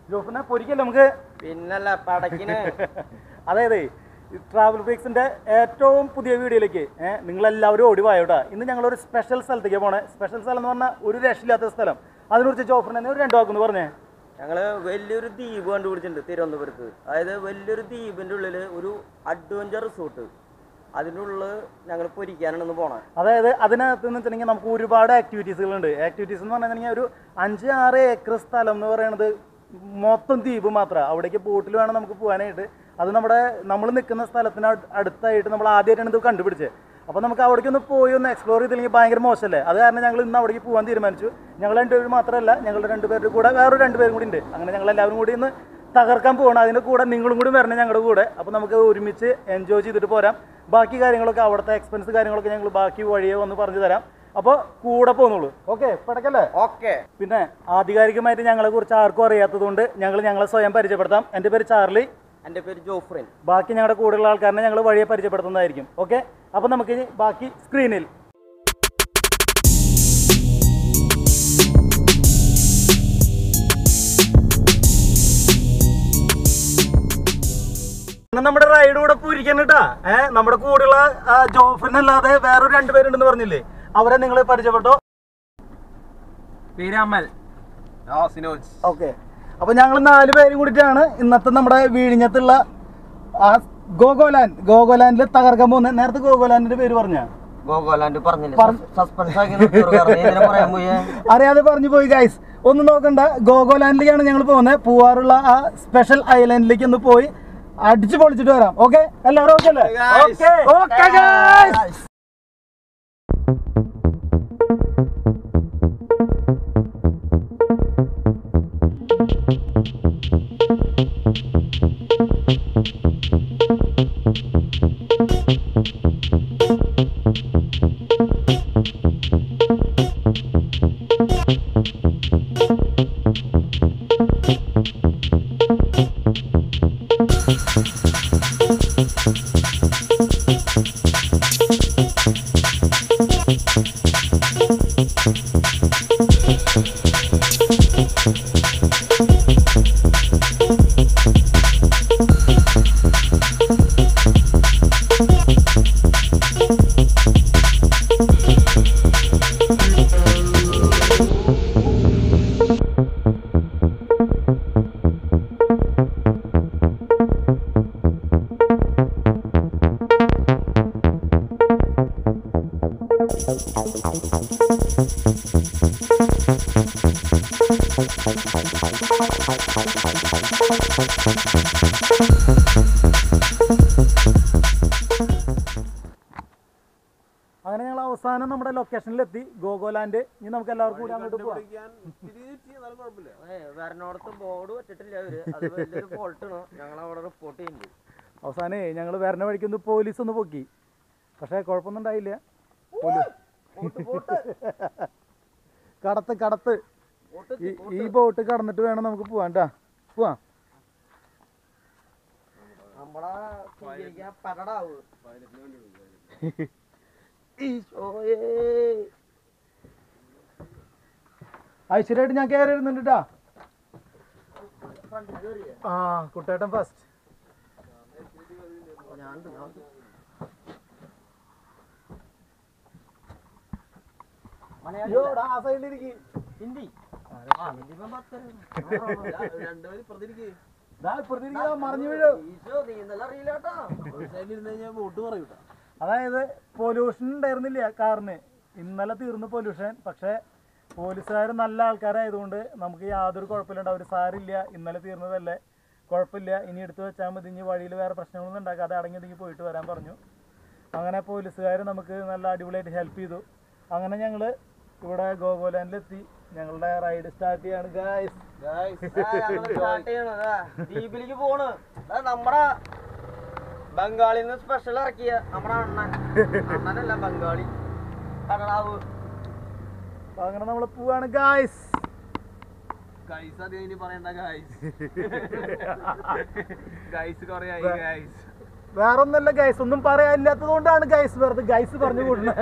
ജോഫിനെ പൊരിക്കല്ലേ നമുക്ക് പിന്നല്ല പടക്കിന് അതായത് ട്രാവൽ ബ്രേക്സിന്റെ ഏറ്റവും പുതിയ വീഡിയോയിലേക്ക് ഏഹ് നിങ്ങളെല്ലാവരും ഓടി വായോട്ടാ ഇന്ന് ഞങ്ങളൊരു സ്പെഷ്യൽ സ്ഥലത്തേക്ക് പോണേ സ്പെഷ്യൽ സ്ഥലം എന്ന് പറഞ്ഞാൽ ഒരു രക്ഷയില്ലാത്ത സ്ഥലം അതിനെക്കുറിച്ച് ജോഫിനെ തന്നെ ഒരു രണ്ടു വാക്കെന്ന് പറഞ്ഞേ ഞങ്ങള് വലിയൊരു ദ്വീപ് കണ്ടുപിടിച്ചിട്ടുണ്ട് തിരുവനന്തപുരത്ത് അതായത് വലിയൊരു ദ്വീപിന്റെ ഉള്ളില് ഒരു അഡ്വഞ്ചർ റിസോർട്ട് അതിൻ്റെ ഉള്ളിൽ ഞങ്ങൾ പൊരിക്കാനാണ് ഇന്ന് പോണേ അതായത് അതിനകത്ത് എന്ന് വെച്ചിട്ടുണ്ടെങ്കിൽ നമുക്ക് ഒരുപാട് ആക്ടിവിറ്റീസുകളുണ്ട് ആക്ടിവിറ്റീസ് എന്ന് പറഞ്ഞിട്ടുണ്ടെങ്കിൽ ഒരു അഞ്ച് ആറ് ഏക്കർ സ്ഥലം എന്ന് പറയുന്നത് മൊത്തം ദ്വീപ് മാത്രമാണ് അവിടേക്ക് ബോട്ടിൽ വേണം നമുക്ക് പോകാനായിട്ട് അത് നമ്മുടെ നമ്മൾ നിൽക്കുന്ന സ്ഥലത്തിന് അട്- അടുത്തായിട്ട് നമ്മൾ ആദ്യമായിട്ടാണ് ഇത് കണ്ടുപിടിച്ചത് അപ്പോൾ നമുക്ക് അവിടേക്ക് ഒന്ന് പോയി ഒന്ന് എക്സ്പ്ലോർ ചെയ്തില്ലെങ്കിൽ ഭയങ്കര മോശമല്ലേ അത് കാരണം ഞങ്ങൾ ഇന്ന് അവിടേക്ക് പോകാൻ തീരുമാനിച്ചു ഞങ്ങൾ രണ്ടുപേരും മാത്രമല്ല ഞങ്ങൾ രണ്ടുപേരുടെ കൂടെ വേറൊരു രണ്ടുപേരും കൂടി ഉണ്ട് അങ്ങനെ ഞങ്ങൾ എല്ലാവരും കൂടി ഇന്ന് തകർക്കാൻ പോകണം അതിൻ്റെ കൂടെ നിങ്ങളും കൂടി വരണം ഞങ്ങളുടെ കൂടെ അപ്പോൾ നമുക്ക് ഒരുമിച്ച് എൻജോയ് ചെയ്തിട്ട് പോരാം ബാക്കി കാര്യങ്ങളൊക്കെ അവിടുത്തെ എക്സ്പെൻസ് കാര്യങ്ങളൊക്കെ ഞങ്ങൾ ബാക്കി വഴിയെ വന്ന് പറഞ്ഞു തരാം അപ്പോൾ കൂടെ പോന്നോളൂ ഓക്കെ പടക്കല്ലേ ഓക്കെ പിന്നെ ആധികാരികമായിട്ട് ഞങ്ങളെ കുറിച്ച് ആർക്കും അറിയാത്തതുകൊണ്ട് ഞങ്ങൾ ഞങ്ങളെ സ്വയം പരിചയപ്പെടുത്താം എൻ്റെ പേര് ചാർലി എൻ്റെ പേര് ജോഫ്രിൻ ബാക്കി ഞങ്ങളുടെ കൂടെയുള്ള ആൾക്കാരനെ ഞങ്ങൾ വഴിയെ പരിചയപ്പെടുത്തുന്നതായിരിക്കും ഓക്കെ അപ്പോൾ നമുക്ക് ഇനി ബാക്കി സ്ക്രീനിൽ ഇന്ന് നമ്മുടെ റൈഡ് കൂടെ പൂരിക്കാൻ കേട്ടാ ഏഹ് നമ്മുടെ കൂടെയുള്ള ജോഫിനല്ലാതെ വേറൊരു രണ്ടുപേരുണ്ടെന്ന് പറഞ്ഞില്ലേ അവരെ നിങ്ങൾ പരിചയപ്പെട്ടോ പേര് അമൽ ഓക്കെ അപ്പൊ ഞങ്ങൾ നാല് പേരും കൂടിയിട്ടാണ് ഇന്നത്തെ നമ്മുടെ വീഴിഞ്ഞത്തുള്ള ആ ഗോഗോലാൻഡ് ഗോഗോലാൻഡിൽ തകർക്കാൻ പോകുന്നത് നേരത്തെ ഗോഗോലാൻഡിന്റെ പേര് പറഞ്ഞ ഗോഗോലാൻഡ് പറഞ്ഞില്ല പറഞ്ഞ- സസ്പെൻസ് ആക്കി നിർത്തിയോ കാരണം ഇതിനെ പറയാൻ പോയി അറിയാതെ പറഞ്ഞു പോയി ഗൈസ് ഒന്നും നോക്കണ്ട ഗോഗോലാൻഡിലേക്കാണ് ഞങ്ങൾ പോകുന്നത് പൂവാറുള്ള ആ സ്പെഷ്യൽ ഐലൻഡിലേക്ക് ഒന്ന് പോയി അടിച്ചു പൊളിച്ചിട്ട് വരാം ഓക്കെ എല്ലാവരും ഓക്കെ അല്ലേ ഓക്കെ ഗൈസ് അങ്ങനെ ഞങ്ങൾ അവസാനം നമ്മുടെ ലൊക്കേഷനിലെത്തി ഗോഗോലാൻഡ് ഇനി നമുക്ക് എല്ലാവർക്കും കൂടി അങ്ങോട്ട് പോവാം വരണോടത്ത് ബോർഡ് വെച്ചിട്ടില്ല അവര് അത് വലിയൊരു ഫോൾട്ടാണ് ഞങ്ങൾ അവിടെ റിപ്പോർട്ട് ചെയ്യുന്നുണ്ട് അവസാനേ ഞങ്ങൾ വരണ വഴിക്ക് ഒന്ന് പോലീസ് ഒന്ന് പൊക്കി പക്ഷേ കുഴപ്പമൊന്നും ഉണ്ടായില്ല പോലീസ് കടത്ത് കടത്ത് ഈ- ഈ ബോട്ട് കടന്നിട്ട് വേണം നമുക്ക് പോവാൻ ട്ടാ പോവാം നമ്മളെ സ്വീകരിക്കാൻ പകടാവ് ഐശ്വര്യമായിട്ട് ഞാൻ കയറി ഇരുന്നുണ്ട് ട്ടാ ആ കുട്ടേട്ടൻ ഫസ്റ്റ് ആ സൈഡിലിരിക്കും ഹിന്ദി മറിഞ്ഞു വീഴും ഈശോ നീന്തൽ അറിയില്ല കേട്ടോ അതായത് പൊല്യൂഷൻ ഉണ്ടായിരുന്നില്ല കാറിന് ഇന്നലെ തീർന്നു പൊല്യൂഷൻ പക്ഷേ പോലീസുകാർ നല്ല ആൾക്കാരായതുകൊണ്ട് നമുക്ക് യാതൊരു കുഴപ്പമില്ല അവർ സാരില്ല ഇന്നലെ തീർന്നതല്ലേ കുഴപ്പമില്ല ഇനി എടുത്തു വെച്ചാൽ മതി ഇനി വഴിയിൽ വേറെ പ്രശ്നങ്ങളൊന്നും ഉണ്ടാക്കാതെ അടങ്ങി ഒതുങ്ങി പോയിട്ട് വരാൻ പറഞ്ഞു അങ്ങനെ പോലീസുകാർ നമുക്ക് നല്ല അടിപൊളിയായിട്ട് ഹെൽപ്പ് ചെയ്തു അങ്ങനെ ഞങ്ങൾ ഇവിടെ ഗോകുലാൻഡിലെത്തി ഞങ്ങളുടെ റൈഡ് സ്റ്റാർട്ട് ചെയ്യാണ് ഗായ്സ് സ്റ്റാർട്ട് ചെയ്യണതാ ദ്വീപിലേക്ക് പോണ് ദാ നമ്മടെ ബംഗാളിന്ന് സ്പെഷ്യൽ ഇറക്കിയ നമ്മുടെ അണ്ണൻ അണ്ണനല്ല ബംഗാളി കടലാവ് അപ്പൊ അങ്ങനെ നമ്മൾ പോവാണ് ഗായ്സ് ഗൈസ് അത് ഇനി പറയണ്ട ഗൈസ് ഗൈസ് കൊറേ ആയി ഗൈസ് വേറൊന്നല്ല ഗൈസ് ഒന്നും പറയാനില്ലാത്തത് കൊണ്ടാണ് ഗൈസ് വെറുതെ ഗൈസ് പറഞ്ഞു കൂടുന്നത്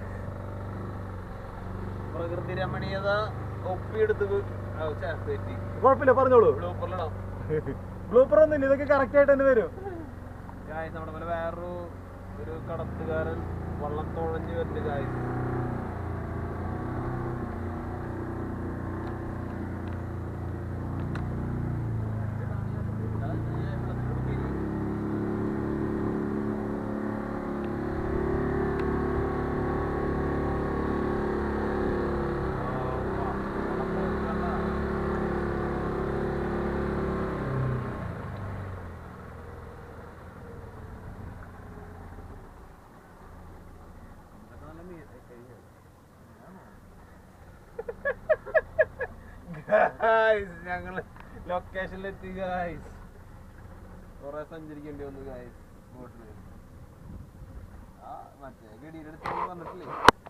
പ്രകൃതി രമണീയത ഒപ്പിയെടുത്ത് തെറ്റി കുഴപ്പമില്ല പറഞ്ഞോളൂ ബ്ലൂപ്പറിലിടാം ബ്ലൂപ്പർ ഒന്നും ഇല്ല ഇതൊക്കെ കറക്റ്റ് ആയിട്ട് തന്നെ വരും ഗായ്സ് നമ്മുടെ പോലെ വേറൊരു ഒരു കടത്തുകാരൻ വള്ളം തുഴഞ്ഞു വരുന്നുണ്ട് ഗായ്സ് ഗായ്സ് ഞങ്ങള് ലൊക്കേഷനിലെത്തി ഗായ്സ് കൊറേ സഞ്ചരിക്കേണ്ടി വന്നു ഗായ്സ് ബോട്ടില് ആ മറ്റേ ഗഡിയുടെ അടുത്ത് പറഞ്ഞിട്ടില്ലേ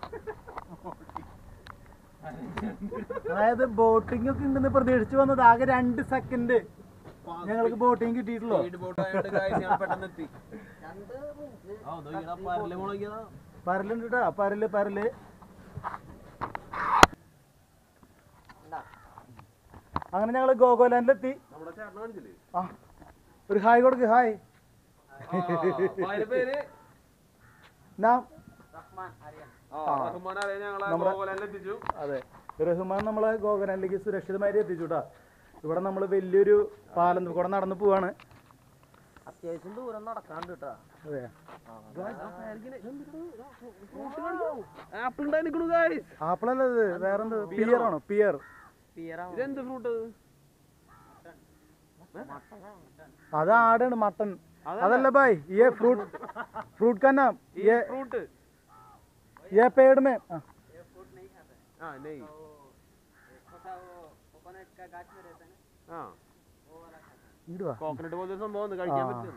അതായത് ബോട്ടിംഗ് ഒക്കെ ഉണ്ടെന്ന് പ്രതീക്ഷിച്ചു വന്നത് ആകെ രണ്ട് സെക്കൻഡ് ഞങ്ങൾക്ക് ബോട്ടിംഗ് കിട്ടിയിട്ടുള്ളൂ സ്പീഡ് ബോട്ട് ആയതുകൊണ്ട് ഗായ്സ് ഞങ്ങൾ പെട്ടെന്ന് എത്തി ആ നോക്കിയടാ പരല് മുളകിയതാ പരലുണ്ട് കേട്ടോ പരല് പരല് അങ്ങനെ ഞങ്ങൾ ഗോഗോലാൻഡിലെത്തി നമ്മുടെ ചേട്ടൻ കാണിച്ചില്ലേ ആ ഒരു ഹായ് കൊടുക്ക് ഹായ് ആ, അതിന്റെ പേര് നാം ആ റഹ്മാൻ അറിയാൻ ഞങ്ങളെ നമ്മുടെ- ഗോകുലാൻഡിൽ എത്തിച്ചു അതെ റഹ്മാൻ നമ്മളെ ഗോഗോലാൻഡിലേക്ക് സുരക്ഷിതമായി എത്തിച്ചു കേട്ടോ ഇവിടെ നമ്മൾ വലിയൊരു പാലം കൂടെ നടന്നു പോവാണ് അത്യാവശ്യം ദൂരം നടക്കാണ്ട് കേട്ടാ അതെ ആപ്പിൾ ഉണ്ടായിരിക്കണു ഗായ്സ് ആപ്പിളല്ല ഇത് വേറെന്ത് പിയർ ആണോ പിയർ ഇതെന്ത് ഫ്രൂട്ട് അത് ആടാണ് മട്ടൺ അതല്ല ഭായ് ये फ्रूट फ्रूट का नाम ये ഫ്രൂട്ട് ये पेड़ में हाँ, ആ നെയ് ആ ഇടുവാ കോക്കനട്ട് പോലത്തെ ഒരു സംഭവം ഒന്ന് കഴിക്കാൻ ആ. പറ്റും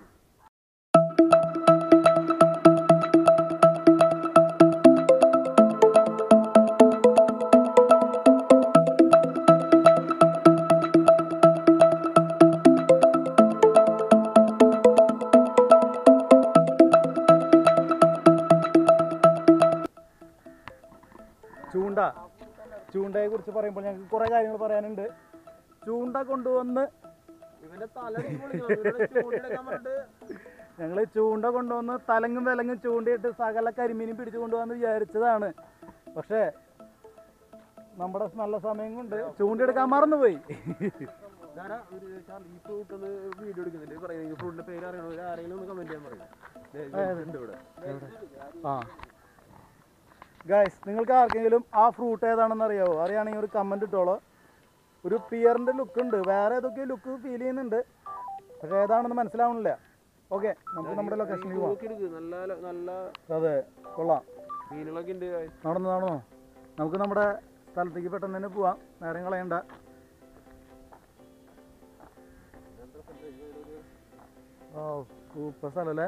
ചൂണ്ട ചൂണ്ടയെ കുറിച്ച് പറയുമ്പോൾ ഞങ്ങൾക്ക് കുറെ കാര്യങ്ങൾ പറയാനുണ്ട് ചൂണ്ട കൊണ്ടുവന്ന് ഇവന്റെ തല അടിപൊളിയാണ്. ഇവരുടെ ചൂണ്ടെടുക്കാൻ പറഞ്ഞിട്ട് ഞങ്ങൾ ചൂണ്ട കൊണ്ടുവന്ന് തലങ്ങും വിലങ്ങും ചൂണ്ടയിട്ട് സകല കരിമീനും പിടിച്ചു കൊണ്ടുവന്ന് വിചാരിച്ചതാണ് പക്ഷേ നമ്മുടെ നല്ല സമയം കൊണ്ട് ചൂണ്ടെടുക്കാൻ മറന്നുപോയി ഇതാരാ ഒരു ചാ- ഈ ഫ്രൂട്ട് ഒന്ന് വീഡിയോ എടുക്കുന്നുണ്ട് പറയുന്നത് ഫ്രൂട്ടിന്റെ പേര് അറിയണോ ആരെങ്കിലും ഒന്ന് കമന്റ് ചെയ്യാൻ പറയും ദേ, ഇത് ഉണ്ട് ഇവിടെ ആ ഗൈസ് നിങ്ങൾക്ക് ആർക്കെങ്കിലും ആ ഫ്രൂട്ട് ഏതാണെന്ന് അറിയാവോ അറിയാണെങ്കിൽ ഒരു കമൻറ്റ് ഇട്ടോളൂ ഒരു പിയറിൻ്റെ ലുക്ക് ഉണ്ട് വേറെ ഏതൊക്കെയോ ലുക്ക് ഫീൽ ചെയ്യുന്നുണ്ട് പക്ഷേ ഏതാണെന്ന് മനസ്സിലാവണില്ല ഓക്കെ നമുക്ക് നമ്മുടെ ലൊക്കേഷനിൽ പോവാം നോക്കി എടുക്ക് നല്ല നല്ല അതെ കൊള്ളാം മീനുകളൊക്കെ ഉണ്ട് guys. നടന്നു നടന്നോ നമുക്ക് നമ്മുടെ സ്ഥലത്തേക്ക് പെട്ടെന്ന് തന്നെ പോവാം നേരം കളയണ്ട ഓ സൂപ്പർ സ്ഥലല്ലേ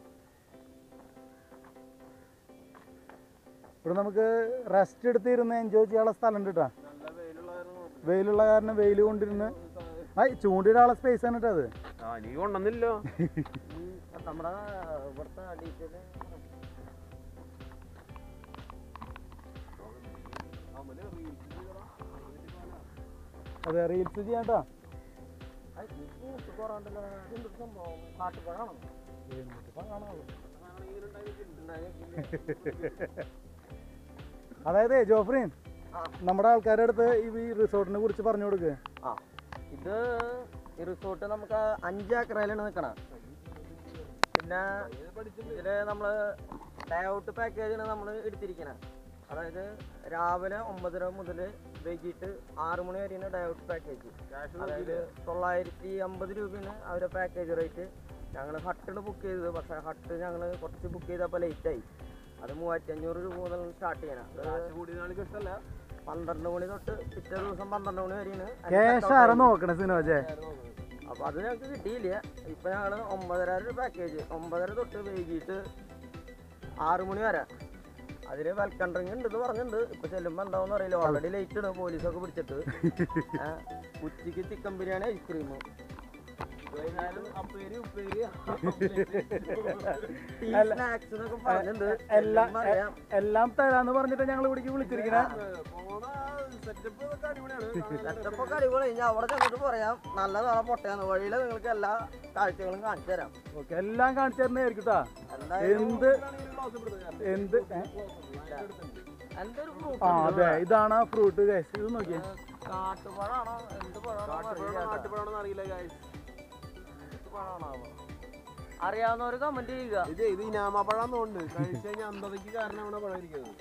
ഇവിടെ നമുക്ക് റെസ്റ്റ് എടുത്തിരുന്ന് എൻജോയ് ചെയ്യാനുള്ള സ്ഥലം ഉണ്ട് കേട്ടോ നല്ല വെയിലുള്ള കാരണം നോക്ക്. വെയിലുള്ള കാരണം വെയിൽ കൊണ്ടിരുന്ന് ആ ചൂണ്ടിടാനുള്ള സ്പേസ് ആണ് കേട്ടോ അത് ആ നീ കൊണ്ടുവന്നില്ലോ നമ്മുടെ ഇവിടുത്തെ ഡീറ്റെയിൽ അതെ റീൽസ് ചെയ്യാം കേട്ടോ കുറവുണ്ടല്ലോ എന്തൊരു സംഭവം കാട്ടുപഴമാണോ അതായത് ജോഫ്രീൻ ആ. നമ്മുടെ ആൾക്കാരുടെ അടുത്ത് ഈ റിസോർട്ടിനെ കുറിച്ച് പറഞ്ഞു കൊടുക്ക് ആ ഇത് ഈ റിസോർട്ട് നമുക്ക് അഞ്ച് ഏക്കറയിലാണ് നിൽക്കണം പിന്നെ ഇതില് നമ്മള് ഡേ ഔട്ട് പാക്കേജാണ് നമ്മൾ എടുത്തിരിക്കുന്നത് അതായത് രാവിലെ ഒമ്പതര മുതൽ വൈകിട്ട് ആറ് മണി വരെയാണ് ഡേ ഔട്ട് പാക്കേജ് അതായത് തൊള്ളായിരത്തി അമ്പത് രൂപയാണ് അവരെ പാക്കേജ് റേറ്റ് ഞങ്ങൾ ഹട്ടാണ് ബുക്ക് ചെയ്തത് പക്ഷേ ഹട്ട് ഞങ്ങൾ കുറച്ച് ബുക്ക് ചെയ്തപ്പോൾ ലേറ്റായി അത് മൂവായിരത്തി അഞ്ഞൂറ് രൂപ മുതൽ സ്റ്റാർട്ട് ചെയ്യണം അത് കൂടി നാൾക്ക് ഇഷ്ടമല്ല പന്ത്രണ്ട് മണി തൊട്ട് പിറ്റേ ദിവസം പന്ത്രണ്ട് മണി വരെയാണ് അതിന്റെ ക്യാഷ് checkout ആരാ time. നോക്കണേ സിനോജെ അപ്പൊ അത് ഞങ്ങൾക്ക് കിട്ടിയില്ല ഇപ്പൊ ഞങ്ങള് ഒമ്പതര പാക്കേജ് ഒമ്പതര തൊട്ട് വൈകിട്ട് ആറു മണി വരെ അതില് വെൽക്കം ഡ്രിങ്ക് ഉണ്ടെന്ന് പറഞ്ഞിട്ടുണ്ട് ഇപ്പൊ ചെല്ലുമ്പോ എന്താവെന്ന് അറിയില്ല ഓൾറെഡി ലേറ്റ് ആണ് പോലീസൊക്കെ പിടിച്ചിട്ട് ആ, ഉച്ചക്ക് ചിക്കൻ ബിരിയാണി ഐസ്ക്രീം വൈകുന്നേരം അപ്പേരി ഉപ്പേരി ടീ അല്ല, സ്നാക്സ് എന്നൊക്കെ പറഞ്ഞിട്ടുണ്ട് എല്ലാം ചെല്ലുമ്പോ അറിയാം എല്ലാം തരാന്ന് പറഞ്ഞിട്ട് ഞങ്ങൾ ഇവിടേക്ക് വിളിച്ചിരിക്കണേ പോണ സെറ്റപ്പ് ഒക്കെ അടിപൊളിയാണ് സെറ്റപ്പ് ഒക്കെ അടിപൊളി ഇനി അവിടെ ചെന്നിട്ട് പറയാം നല്ലതാണ് പൊട്ടയാണ് വഴിയിൽ നിങ്ങൾക്ക് എല്ലാ കാഴ്ചകളും കാണിച്ചു തരാം ഓക്കെ എല്ലാം കാണിച്ചു തരുന്നതായിരിക്കും കേട്ടാ എന്തായാലും എന്ത് എന്ത് ഏ? എന്റെ ഒരു fruit ആ ഉണ്ട് അതെ ഇതാണ് ആ ഫ്രൂട്ട് ഗൈസ് ഇത് നോക്കിയേ കാട്ടുപഴാണോ എന്ത് പഴമാണോ കാട്ടുപഴമാണോ നാട്ടുപഴമാണോ അറിയില്ല guys. അറിയാവുന്നവര് കമന്റ് ചെയ്യുക ഇത് ഇത് ഇനാമപ്പഴം തോന്നുന്നുണ്ട് കഴിച്ചു കഴിഞ്ഞാൽ അന്ധതയ്ക്ക് കാരണമാണ് പഴം ഇരിക്കുന്നത്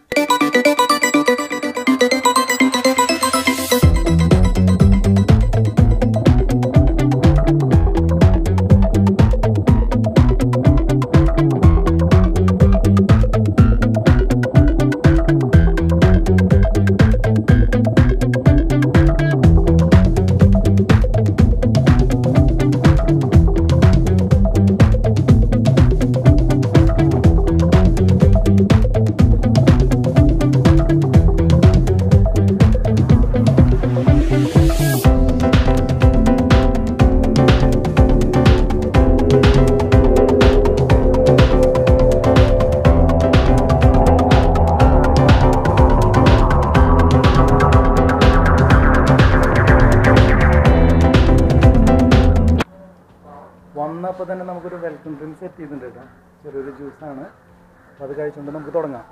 വന്നപ്പോൾ തന്നെ നമുക്കൊരു വെൽക്കം ഡ്രിങ്ക് സെറ്റ് ചെയ്തിട്ടുണ്ട് കേട്ടോ ചെറിയൊരു ജ്യൂസാണ് അപ്പോൾ അത് കഴിച്ചുകൊണ്ട് നമുക്ക് തുടങ്ങാം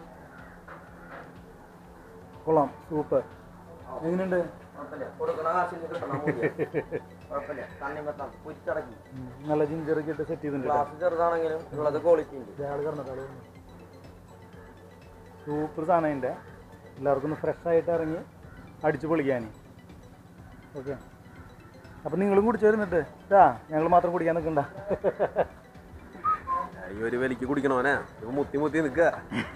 കൊള്ളാം സൂപ്പർ എങ്ങനെയുണ്ട് കുഴപ്പമില്ല കൊടുക്കണ കാശിന് കിട്ടണം മൂല്യം. കുഴപ്പമില്ല തണ്ണിമത്തം പുരിച്ചടക്കി ഉം, നല്ല ജിഞ്ചറൊക്കെ ഇട്ട് സെറ്റ് ചെയ്തിട്ടുണ്ട് കേട്ടോ ഗ്ലാസ് ചെറുതാണെങ്കിലും ഉള്ളത് ക്വാളിറ്റി ഉണ്ട് ഇയാൾ കിടന്നത് സൂപ്പർ സാധനം ഉണ്ട് എല്ലാവർക്കും ഒന്ന് ഫ്രഷ് ആയിട്ട് ഇറങ്ങി അടിച്ചു പൊളിക്കാൻ ഓക്കെ അപ്പം നിങ്ങളും കുടിച്ചു വരുന്നുണ്ട് ഇതാ ഞങ്ങൾ മാത്രം കുടിക്കാൻ നിൽക്കണ്ട ഈ ഒരു വലിക്ക് കുടിക്കണോനെ ഇപ്പൊ മുത്തി മുത്തി നിൽക്കുക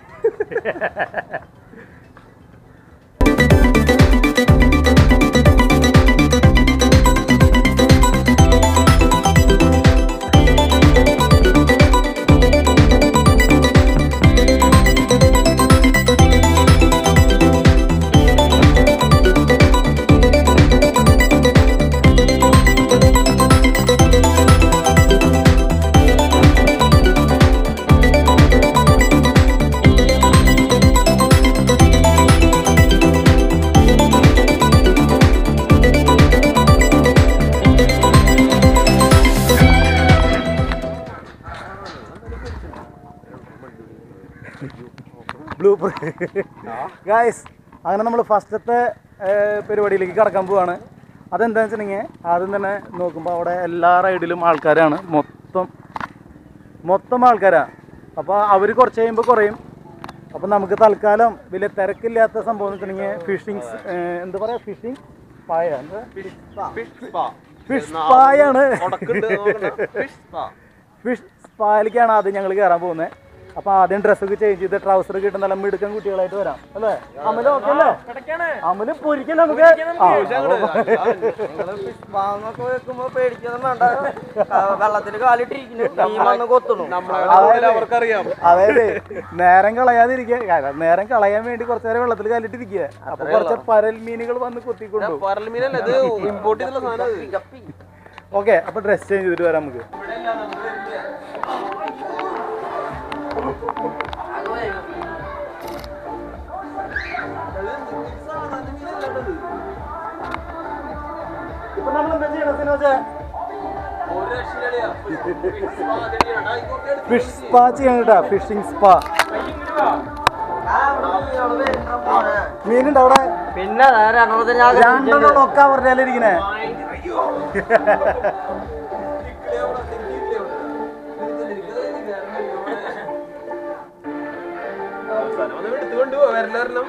ബ്ലൂ ഗായ്സ് അങ്ങനെ നമ്മൾ ഫസ്റ്റത്തെ പരിപാടിയിലേക്ക് കടക്കാൻ പോവാണ് അതെന്താണെന്ന് വെച്ചിട്ടുണ്ടെങ്കിൽ ആദ്യം തന്നെ നോക്കുമ്പോൾ അവിടെ എല്ലാ റൈഡിലും ആൾക്കാരാണ് മൊത്തം മൊത്തം ആൾക്കാരാണ് അപ്പോൾ അവർ കുറച്ച് കഴിയുമ്പോൾ കുറയും അപ്പോൾ നമുക്ക് തൽക്കാലം വലിയ തിരക്കില്ലാത്ത സംഭവം എന്ന് വെച്ചിട്ടുണ്ടെങ്കിൽ ഫിഷിങ് എന്താ പറയുക ഫിഷിങ് പായ എന്താ ഫിഷ് സ്പായാണ് ഫിഷ് സ്പായിലേക്കാണ് ആദ്യം ഞങ്ങൾ കയറാൻ പോകുന്നത് അപ്പൊ ആദ്യം ഡ്രസ്സൊക്കെ ചേഞ്ച് ചെയ്ത് ട്രൗസർ കിട്ടുന്ന നല്ല മിടുക്കൻ കുട്ടികളായിട്ട് വരാം അല്ലേ അമല് ഓക്കെ അല്ലേ അമല് പൊരിക്കൽ നമുക്ക് ആ, വാങ്ങൊക്കെ വെക്കുമ്പോ പേടിക്കൊന്നും വേണ്ട വെള്ളത്തിൽ കാലിട്ടിരിക്കുന്നു മീൻ വന്ന് കൊത്തുന്നു അവർക്കറിയാം അതായത് നേരം കളയാതിരിക്കുക നേരം കളയാൻ വേണ്ടി കുറച്ചു നേരം വെള്ളത്തിൽ കാലിട്ടിരിക്കുക അപ്പൊ കുറച്ച് പരൽ മീനുകൾ വന്ന് കൊത്തിക്കൊണ്ടു പരൽമീനല്ല ഇത് ഇമ്പോർട്ട് ചെയ്തുള്ള സാധനം ഇത്. കപ്പി ഓക്കെ അപ്പൊ ഡ്രസ് ചേഞ്ച് ചെയ്തിട്ട് വരാം നമുക്ക് ഇപ്പൊ നമ്മൾ എന്താ ചെയ്യണം സിനോജെ ഫിഷ് സ്പാ ചെയ്യാൻ കേട്ടാ ഫിഷിംഗ് സ്പാ മീനുണ്ട് അവിടെ പിന്നെ രണ്ടെണ്ണത്തിന് ഞാൻ രണ്ടെണ്ണം ഒക്കെ അവരുടെ ഇരിക്കണേ അവസാനം വന്ന് എടുത്തുകൊണ്ട് പോവാ വരലെല്ലാം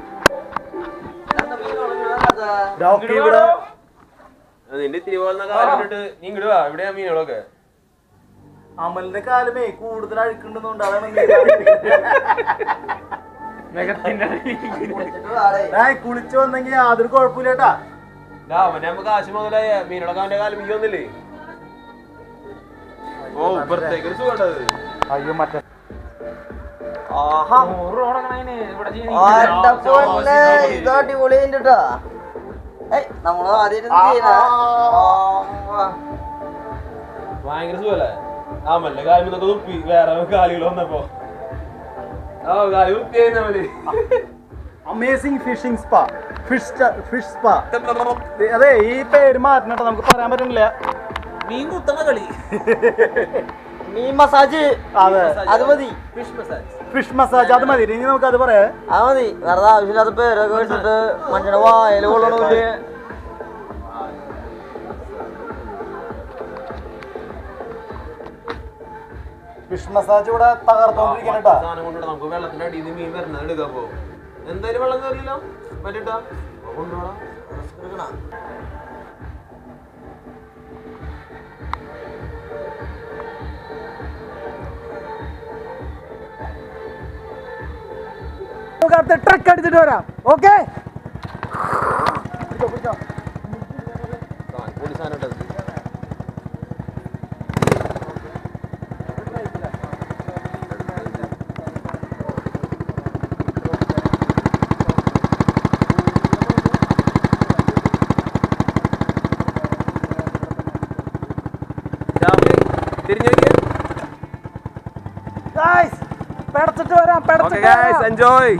ഡോക്ടർ ഇവിടെ നിന്റെ തിരുവോളുന്ന കാലിട്ട് നീ ഇങ്ങോട്ട് വാ ഇവിടെയാ മീനുകളൊക്കെ അമലിന്റെ കാലമേ കൂടുതൽ അഴുക്കുണ്ടെന്നുണ്ട് അതാണ് ഞാൻ കുളിച്ചു വന്നെങ്കിൽ യാതൊരു കുഴപ്പമില്ല കേട്ടാ ദാ, അവനെ നമുക്ക് കാശ് മുതലായ മീനുകളൊക്കെ അവന്റെ കാലം ഈ ഒന്നില്ലേ ഓ ഇപ്പഴത്തേക്ക് ഒരു സുഖമുണ്ടത് അയ്യോ മറ്റേ ആഹാ ഇത് അടിപൊളിയുണ്ട് കേട്ടാ ഏയ് നമ്മള് ആദ്യം ഭയങ്കര സുഖല്ലേ ആ മല്ല കാലം ഇതൊക്കെ തുപ്പി വേറെ കാലുകൾ വന്നപ്പോ ആ കാലി വൃത്തിയായി നമ്മള് amazing fishing spa fish fish spa അതെ ഈ പേര് മാറ്റണട്ടോ നമുക്ക് പറയാൻ പറ്റുന്നില്ല മീൻ കുത്തണ കളി മീൻ മസാജ് അതെ അത് മതി ഫിഷ് മസാജ് ഫിഷ് മസാജ് അത് മതി ഇനി നമുക്ക് അത് പറയാം അത് മതി വെറുതെ ആവശ്യമില്ലാത്ത പേരൊക്കെ വെച്ചിട്ട് മനുഷ്യനെ വായല കൊള്ളണമില്ല ഫിഷ് മസാജ് ഇവിടെ തകർത്തോണ്ടിരിക്കണട്ടാ സാധനം കൊണ്ടുപോയി നമുക്ക് വെള്ളത്തിന്റെ അടിയിൽ നിന്ന് മീൻ വരുന്നത് എടുക്കാൻ പോകും എന്തായാലും വെള്ളം കയറിയില്ല പറ്റിട്ടാ കൊണ്ടുപോടാ നമുക്ക് അടുത്ത ട്രക്ക് അടിച്ചിട്ട് വരാം ഓക്കെ പൊടി സാധനം ഇട്ടത് തിരിഞ്ഞു നോക്കിയേ ഗായ്സ് പെടച്ചിട്ട് വരാം ഓക്കെ പെടച്ചിട്ട് ഗൈസ് വരാം എൻജോയ്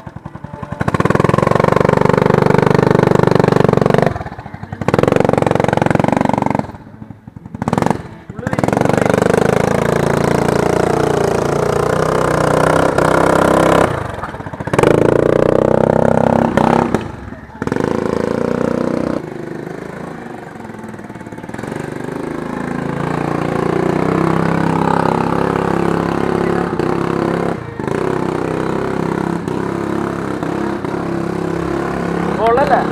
കൊള്ളല്ലേ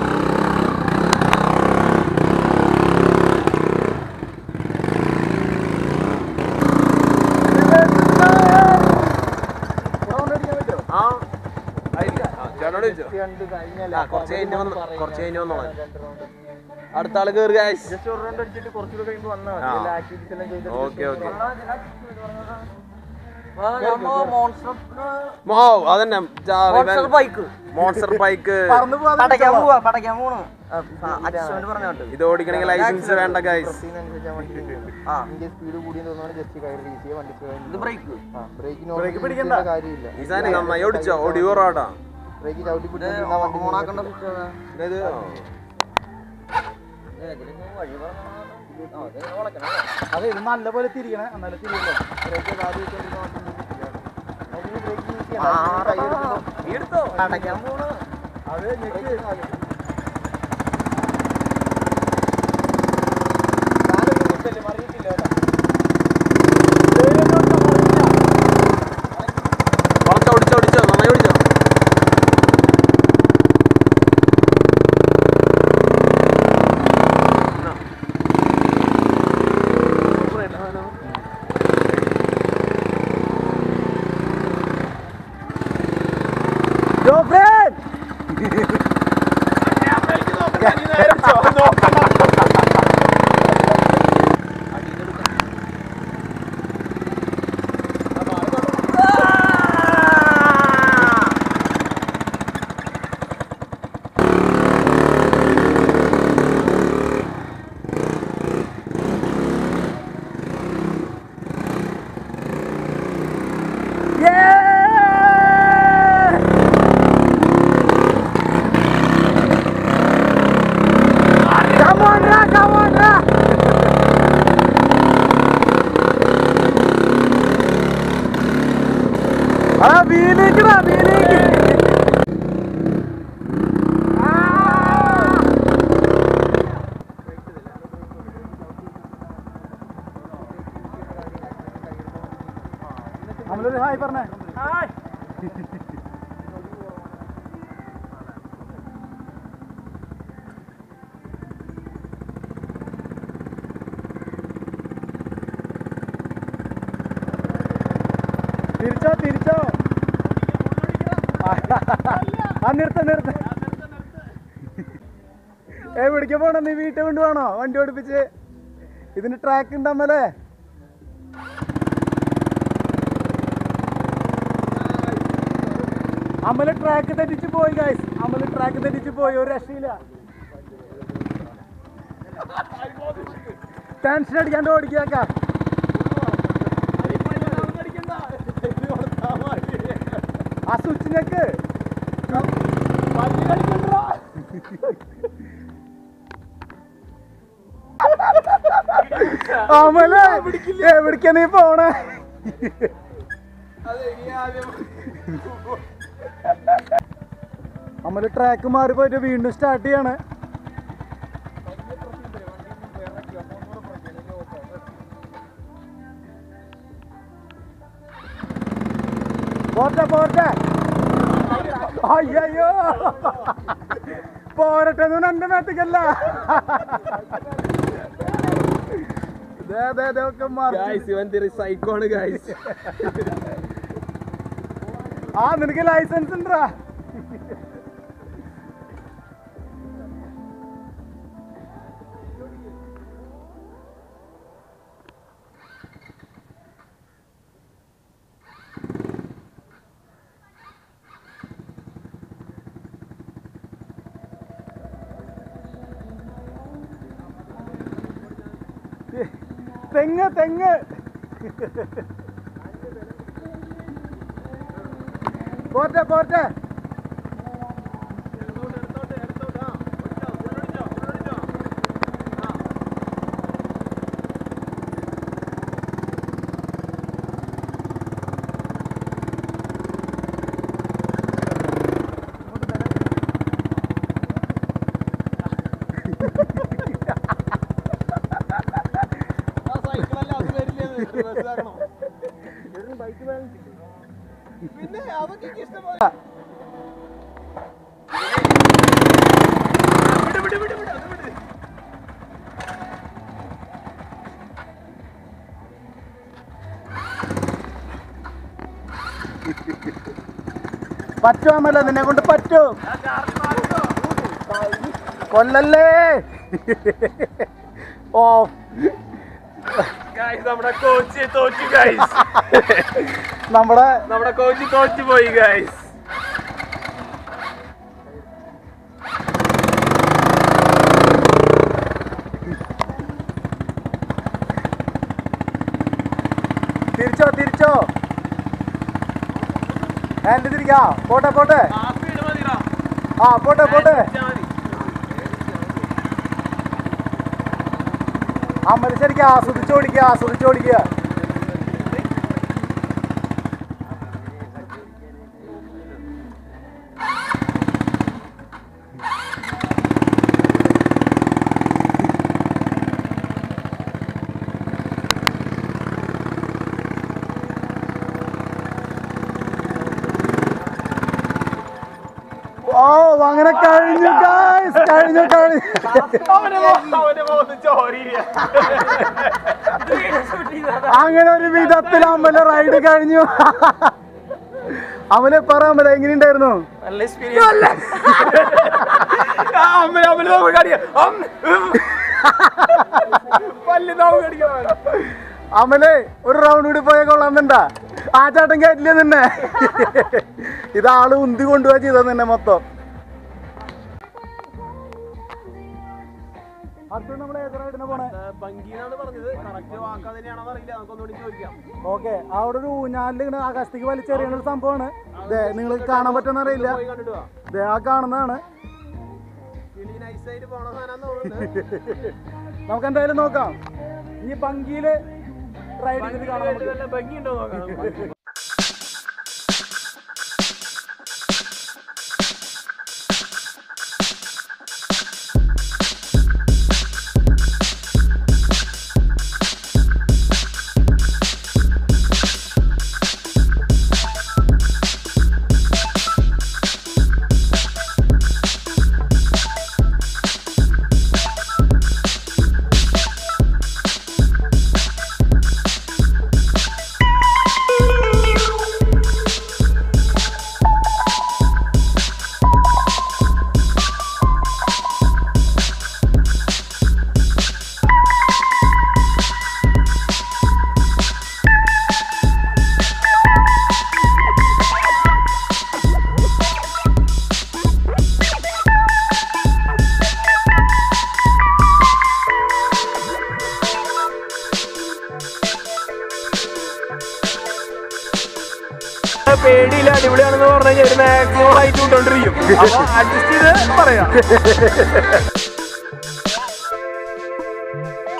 ആ ആയില്ല ആ ചേട്ടനോട് ചോദിച്ചോ ആ കുറച്ച് കഴിഞ്ഞ് വന്ന് കുറച്ച് കഴിഞ്ഞ് വന്നോളാം അടുത്ത ആള് കയറി ഗൈസ് ഓക്കെ ഓക്കെ മോ അതന്നെ ബൈക്ക് മോൺസ്റ്റർ ബൈക്ക് പറന്ന് പോവാതെ പടയ്ക്കാൻ പോവാ പടയ്ക്കാൻ പോണു അച്ഛനോട് പറഞ്ഞോട്ട് ഇത് ഓടിക്കണമെങ്കിൽ ലൈസൻസ് വേണ്ട ഗൈസ് ആ സ്പീഡ് കൂടി തോന്നുന്നു ജസ്റ്റ് കയറി റീച്ച് ചെയ്യാൻ വണ്ടി ഇത് ബ്രേക്ക് ബ്രേക്കിന് ബ്രേക്ക് പിടിക്കണ്ട. കാര്യമില്ല ഈ സാധനം നന്നായി ഓടിച്ചോ ഓടി കുറവാട്ടാ ബ്രേക്ക് ചവിട്ടി ഇത് പിടിച്ചിരുന്നാ വണ്ടി ഓണാക്കേണ്ട സ്വിച്ച് ഏതാ? ഇത് ഏ, ഇതിലിങ്ങ് വഴി പറഞ്ഞാ ആ, ഇത് വളയ്ക്കണം അല്ലേ? അതെ ഇത് നല്ലപോലെ തിരിയണേ എന്നാലും തിരിയല്ലോ ബ്രേക്ക് കാര്യം വെച്ചോണ്ടിരുന്ന വണ്ടി അതിന് ബ്രേക്ക് യൂസ് ആ, ചെയ്യണം കൈ എടുക്കുമ്പോ നീ എടുത്തോ അടയ്ക്കാൻ പോണു അത് ഞെക്ക് കുറച്ച് ഓടിച്ചോ ഓടിച്ചോ നന്നായി ഓടിച്ചോ ജോഫ്രൻ Come on, Ra, come on, Ra. ആ വീലേക്കടാ വീലേക്ക് നമ്മളൊരു ഹായ് പറഞ്ഞേ ഹായ് തിരിച്ചോ തിരിച്ചോ ആ നിർത്ത നിർത്ത എവിടേക്ക് പോണം നീ വീട്ടിൽ കൊണ്ടുപോകണോ വണ്ടി ഓടിപ്പിച്ച് ഇതിന് ട്രാക്ക് ഉണ്ടമ്മലേ അമല് ട്രാക്ക് തെറ്റിച്ച് പോയി ഗൈസ് അമല് ട്രാക്ക് തെറ്റിച്ച് പോയി ഒരു രക്ഷയില്ല ടെൻഷൻ അടിക്കാണ്ട് ഓടിക്കാക്ക ആ സ്വിച്ച് ഞെക്ക് അമല എവിടേക്കാ നീ പോണേ അമല ട്രാക്ക് മാറി പോയിട്ട് വീണ്ടും സ്റ്റാർട്ട് ചെയ്യാണ് പോട്ടെ പോട്ടെ അയ്യോ പോരട്ടെ എന്ന് എന്റെ മേത്തേക്കല്ല ദേ, ദേ, ദേ ഒക്കെ മറിച്ച്. ഇവൻ സൈക്കോ ആണ് ഗൈസ് ആ നിനക്ക് ലൈസൻസ് ഉണ്ടാ തെങ്ങ് തെങ്ങ് പോട്ടെ പോട്ടെ പറ്റുമല്ല നിന്നെ കൊണ്ട് പറ്റും കൊല്ലല്ലേ ഓ ഗൈസ് നമ്മുടെ കോച്ച് തോറ്റു ഗൈസ് നമ്മുടെ നമ്മുടെ കോച്ച് തോറ്റു പോയി ഗൈസ് തിരിച്ചോ തിരിച്ചോ ഹാൻഡ് തിരിക്കാ പോട്ടെ പോട്ടെ ആ സ്പീഡ് മതിടാ ആ പോട്ടെ പോട്ടെ മതി അമ്മ ശരിക്കും ആസ്വദിച്ച് ഓടിക്കുക ആസ്വദിച്ച് ഓടിക്കുക ഓ അങ്ങനെ കഴിഞ്ഞു guys. കഴിഞ്ഞു കഴിഞ്ഞു അവന്റെ മുഖം- അവന്റെ മുഖത്ത് ചോരയില്ല അങ്ങനെ ഒരു വിധത്തിൽ അമ്മലെ റൈഡ് കഴിഞ്ഞു അമലെ പറ അമല എങ്ങനെയുണ്ടായിരുന്നു നല്ല എക്സ്പീരിയൻസ് അമ്മ അമ്മ നോക്കി കടിക്കാം പല്ല് നോക്കി കടിക്കാൻ അമലെ ഒരു റൗണ്ട് കൂടി പോയാൽ കൊള്ളാന്നുണ്ടാ ആ ചാട്ടം കയറ്റില്ല നിന്നെ ഇത് ആള് ഉന്തി കൊണ്ടുപോവാ ചെയ്ത നിന്നെ മൊത്തം അടുത്ത നമ്മൾ ഏത് റൈഡിനെ പോണേ ഭംഗിന്നാണ് പറഞ്ഞത് കറക്റ്റ് വാക്കാ തന്നെയാണോ അറിയില്ല നമുക്കൊന്നുകൂടി ചോദിക്കാം ഓക്കെ അവിടെ ഒരു ഊഞ്ഞാലിൽ ഇങ്ങനെ ആകാശത്തേക്ക് വലിച്ചെറിയുന്ന ഒരു സംഭവമാണ് ദേ നിങ്ങൾ കാണാൻ പറ്റുന്ന അറിയില്ല പോയി കണ്ടിട്ട് വാ ദേ ആ കാണുന്നതാണ് കിളി നൈസായിട്ട് പോണ സാധനം തോന്നുന്നത് നമുക്ക് എന്തായാലും നോക്കാം ഈ ഭംഗിയില് റൈഡ് ചെയ്തിട്ട് കാണാം നമുക്ക്. നല്ല ഭംഗിയുണ്ടോ നോക്കാം നമുക്ക്. പേടിയില്ല അടിപൊളിയാണെന്ന് പറഞ്ഞു കഴിഞ്ഞാൽ ഒരു മാക്സിമം ഹൈറ്റ് വിട്ടോണ്ടിരിക്കും അപ്പൊ അഡ്ജസ്റ്റ് ചെയ്ത് പറയാം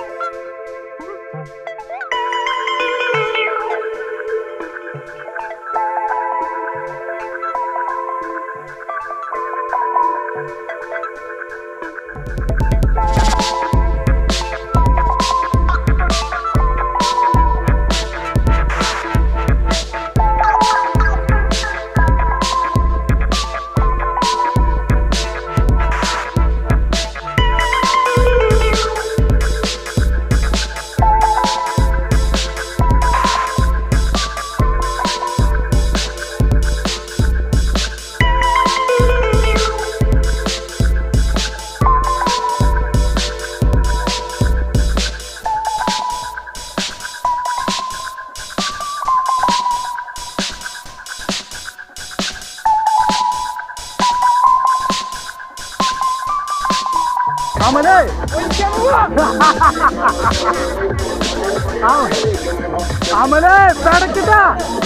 അമലേ തടക്കിട്ടാ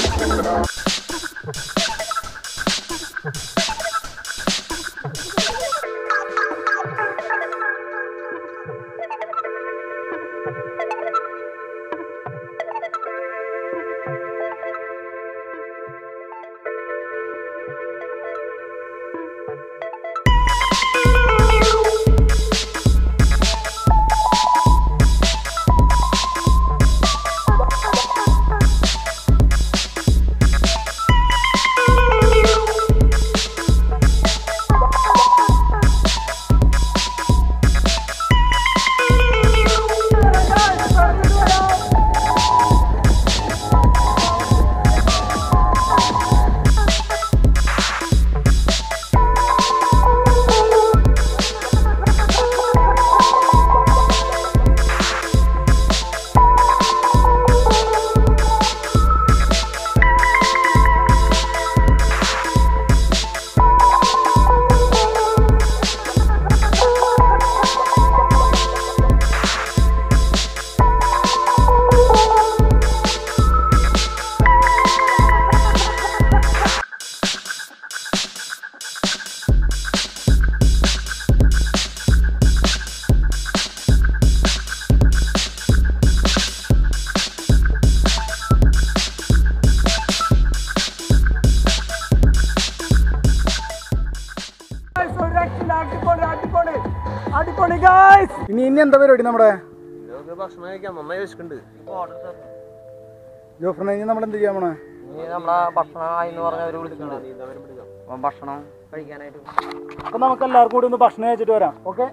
അടിപൊളി ഗായ്സ് ഇനി ഇനി എന്താ പരിപാടി നമ്മുടെ നമുക്ക് ഭക്ഷണം കഴിക്കാം നന്നായി വിശക്കുണ്ട് ജോഫറിനെ ഇനി നമ്മൾ എന്ത് ചെയ്യാൻ പോണേ ഇനി നമ്മളെ ഭക്ഷണം ആയിന്ന് പറഞ്ഞ അവര് വിളിക്കുന്നുണ്ട് അപ്പം ഭക്ഷണം കഴിക്കാനായിട്ട് അപ്പൊ നമുക്ക് എല്ലാവർക്കും കൂടി ഒന്ന് ഭക്ഷണം കഴിച്ചിട്ട് വരാം ഓക്കെ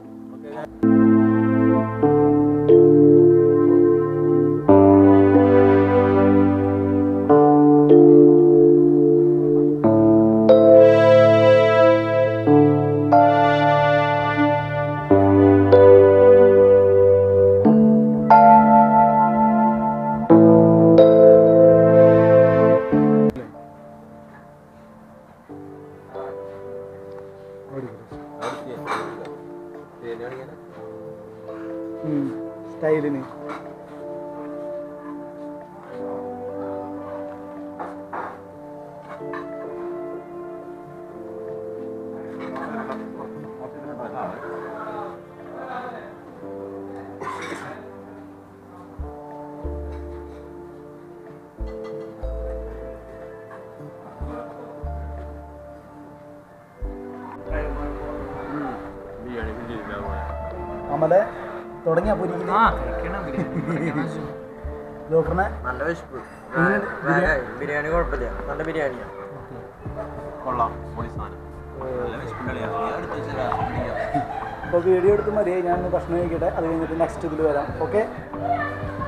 സ്റ്റൈലിന് അമലെ തുടങ്ങിയ പൊരിക്കല് ജോഫറിനെ നല്ല വിശപ്പ് എങ്ങനെയുണ്ട് ബിരിയാണി? ബിരിയാണി കുഴപ്പമില്ല നല്ല ബിരിയാണിയാണ് കൊള്ളാം പൊളി സാധനം അപ്പോൾ വീഡിയോ എടുത്ത് മതിയായി ഞാൻ ഭക്ഷണം കഴിക്കട്ടെ അത് കഴിഞ്ഞിട്ട് നെക്സ്റ്റ് ഇതിൽ വരാം ഓക്കെ